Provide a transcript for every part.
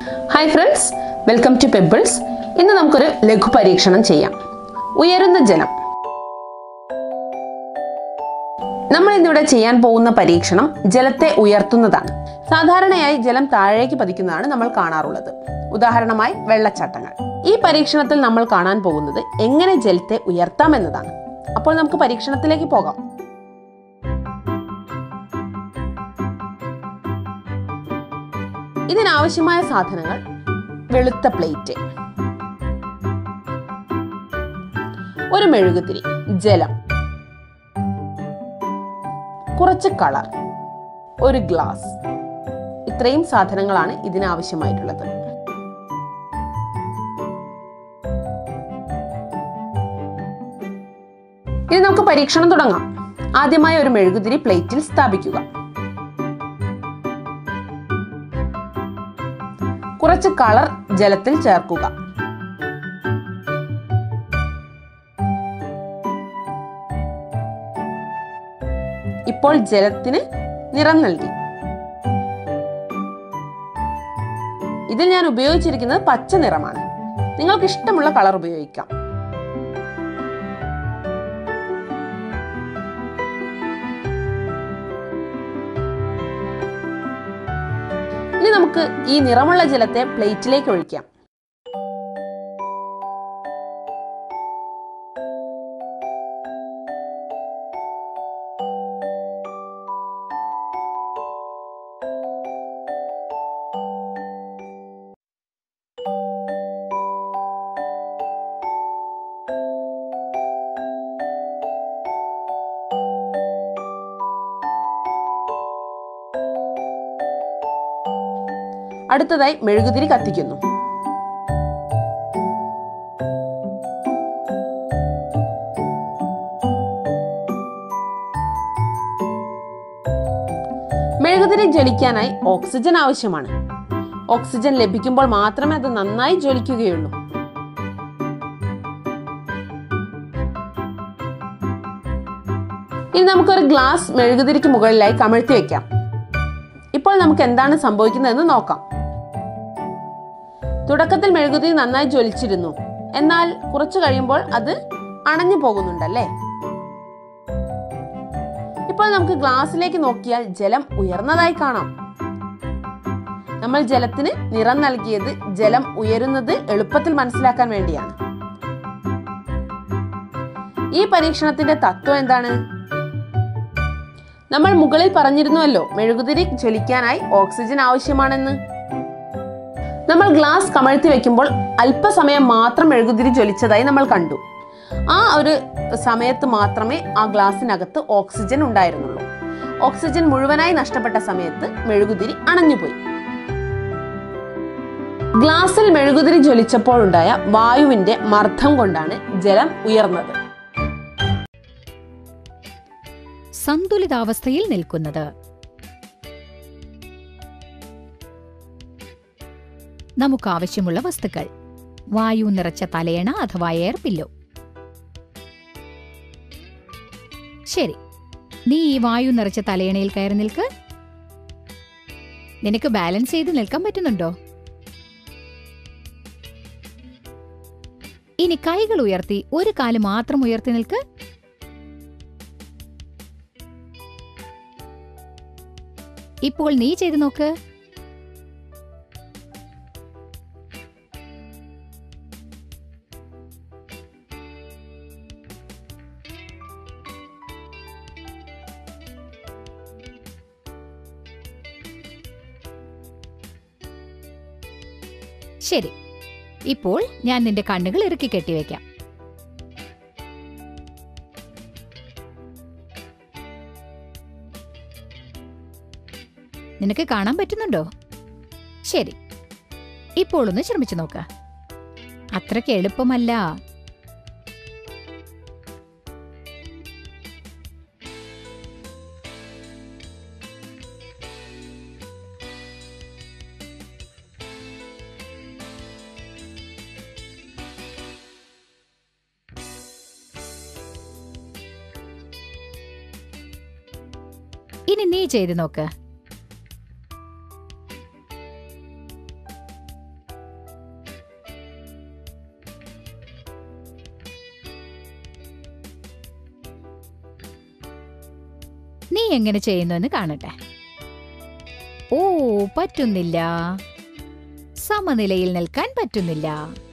hi friends welcome to Pebbles ഇന്ന് നമുക്കൊരു ലഘു പരീക്ഷണം ചെയ്യാം ഉയരുന്ന ജലം നമ്മൾ ഇന്നിവിടെ ചെയ്യാൻ പോകുന്ന പരീക്ഷണം ജലത്തെ ഉയർത്തുന്നതാണ് സാധാരണയായി ജലം താഴേക്ക് പതിക്കുന്നതാണ് നമ്മൾ കാണാറുള്ളത് ഉദാഹരണമായി വെള്ളച്ചാട്ടങ്ങൾ ഈ പരീക്ഷണത്തിൽ നമ്മൾ കാണാൻ പോകുന്നത് എങ്ങനെ ജലത്തെ ഉയർത്താം എന്നതാണ് അപ്പോൾ നമുക്ക് പരീക്ഷണത്തിലേക്ക് പോകാം ഇതിനാവശ്യമായ സാധനങ്ങൾ വെളുത്ത പ്ലേറ്റ് ഒരു മെഴുകുതിരി ജലം കുറച്ച് കളർ ഒരു ഗ്ലാസ് ഇത്രയും സാധനങ്ങളാണ് ഇതിനാവശ്യമായിട്ടുള്ളത് ഇനി നമുക്ക് പരീക്ഷണം തുടങ്ങാം ആദ്യമായി ഒരു മെഴുകുതിരി പ്ലേറ്റിൽ സ്ഥാപിക്കുക കുറച്ച് കളർ ജലത്തിൽ ചേർക്കുക ഇപ്പോൾ ജലത്തിന് നിറം നൽകി ഇതിൽ ഞാൻ ഉപയോഗിച്ചിരിക്കുന്നത് പച്ച നിറമാണ് നിങ്ങൾക്ക് ഇഷ്ടമുള്ള കളർ ഉപയോഗിക്കാം ഇനി നമുക്ക് ഈ നിറമുള്ള ജലത്തെ പ്ലേറ്റിലേക്ക് ഒഴിക്കാം അടുത്തതായി മെഴുകുതിരി കത്തിക്കുന്നു മെഴുകുതിരി ജ്വലിക്കാനായി ഓക്സിജൻ ആവശ്യമാണ് ഓക്സിജൻ ലഭിക്കുമ്പോൾ മാത്രമേ അത് നന്നായി ജ്വലിക്കുകയുള്ളൂ ഇനി നമുക്കൊരു ഗ്ലാസ് മെഴുകുതിരിക്ക് മുകളിലായി കമഴ്ത്തി വെക്കാം ഇപ്പോൾ നമുക്ക് എന്താണ് സംഭവിക്കുന്നതെന്ന് നോക്കാം തുടക്കത്തിൽ മെഴുകുതിരി നന്നായി ജ്വലിച്ചിരുന്നു എന്നാൽ കുറച്ചു കഴിയുമ്പോൾ അത് അണഞ്ഞു പോകുന്നുണ്ടല്ലേ ഇപ്പോൾ നമുക്ക് ഗ്ലാസ്സിലേക്ക് നോക്കിയാൽ ജലം ഉയർന്നതായി കാണാം നമ്മൾ ജലത്തിന് നിറം നൽകിയത് ജലം ഉയരുന്നത് എളുപ്പത്തിൽ മനസ്സിലാക്കാൻ വേണ്ടിയാണ് ഈ പരീക്ഷണത്തിന്റെ തത്വം എന്താണ് നമ്മൾ മുകളിൽ പറഞ്ഞിരുന്നുവല്ലോ മെഴുകുതിരി ജ്വലിക്കാനായി ഓക്സിജൻ ആവശ്യമാണെന്ന് നമ്മൾ ഗ്ലാസ് കമഴ്ത്തി വെക്കുമ്പോൾ അല്പസമയം മാത്രം മെഴുകുതിരി ജ്വലിച്ചതായി നമ്മൾ കണ്ടു ആ ഒരു സമയത്ത് മാത്രമേ ആ ഗ്ലാസിനകത്ത് ഓക്സിജൻ ഉണ്ടായിരുന്നുള്ളൂ ഓക്സിജൻ മുഴുവനായി നഷ്ടപ്പെട്ട സമയത്ത് മെഴുകുതിരി അണഞ്ഞുപോയി ഗ്ലാസിൽ മെഴുകുതിരി ജ്വലിച്ചപ്പോഴുണ്ടായ വായുവിന്റെ മർദ്ദം കൊണ്ടാണ് ജലം ഉയർന്നത് സന്തുലിതാവസ്ഥയിൽ നിൽക്കുന്നത് നമുക്കാവശ്യമുള്ള വസ്തുക്കൾ വായു നിറച്ച തലയണ അഥവാ എയർ പില്ലോ ശരി നീ ഈ വായു നിറച്ച തലയണയിൽ കയറി നിൽക്ക് നിനക്ക് ബാലൻസ് ചെയ്ത് നിൽക്കാൻ പറ്റുന്നുണ്ടോ ഇനി കൈകൾ ഉയർത്തി ഒരു കാല് മാത്രം ഉയർത്തി നിൽക്ക് ഇപ്പോൾ നീ ചെയ്തു നോക്ക് ശരി ഇപ്പോൾ ഞാൻ നിന്റെ കണ്ണുകൾ ഇറുക്കി കെട്ടിവെക്കാം നിനക്ക് കാണാൻ പറ്റുന്നുണ്ടോ ശരി ഇപ്പോൾ ഒന്ന് ശ്രമിച്ചു നോക്ക അത്രയ്ക്ക് എളുപ്പമല്ല ഇനി നീ ചെയ്തു നോക്ക് എങ്ങനെ ചെയ്യുന്നു എന്ന് കാണട്ടെ ഓ പറ്റുന്നില്ല സമനിലയിൽ നിൽക്കാൻ പറ്റുന്നില്ല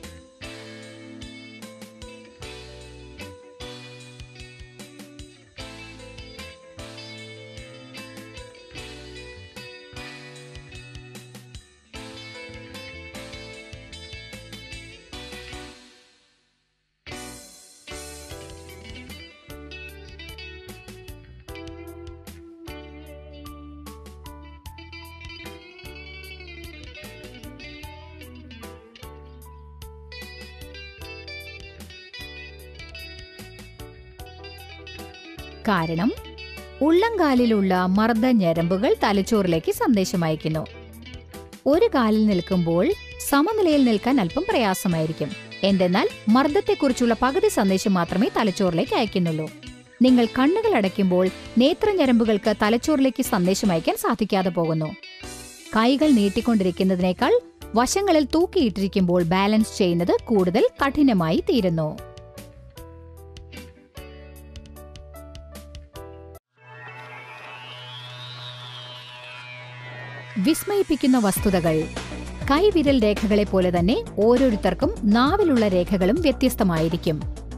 കാരണം ഉള്ളംകാലിലുള്ള മർദ്ദ ഞരമ്പുകൾ തലച്ചോറിലേക്ക് സന്ദേശം അയക്കുന്നു ഒരു കാലിൽ നിൽക്കുമ്പോൾ സമനിലയിൽ നിൽക്കാൻ അല്പം പ്രയാസമായിരിക്കും എന്തെന്നാൽ മർദ്ദത്തെക്കുറിച്ചുള്ള പകുതി സന്ദേശം മാത്രമേ തലച്ചോറിലേക്ക് അയക്കുന്നുള്ളൂ നിങ്ങൾ കണ്ണുകൾ അടയ്ക്കുമ്പോൾ നേത്രഞരമ്പുകൾക്ക് തലച്ചോറിലേക്ക് സന്ദേശം അയക്കാൻ സാധിക്കാതെ പോകുന്നു കൈകൾ നീട്ടിക്കൊണ്ടിരിക്കുന്നതിനേക്കാൾ വശങ്ങളിൽ തൂക്കിയിട്ടിരിക്കുമ്പോൾ ബാലൻസ് ചെയ്യുന്നത് കൂടുതൽ കഠിനമായി തീരുന്നു വിസ്മയിപ്പിക്കുന്ന വസ്തുതകൾ കൈവിരൽ രേഖകളെ പോലെ തന്നെ ഓരോരുത്തർക്കും നാവിലുള്ള രേഖകളും വ്യത്യസ്തമായിരിക്കും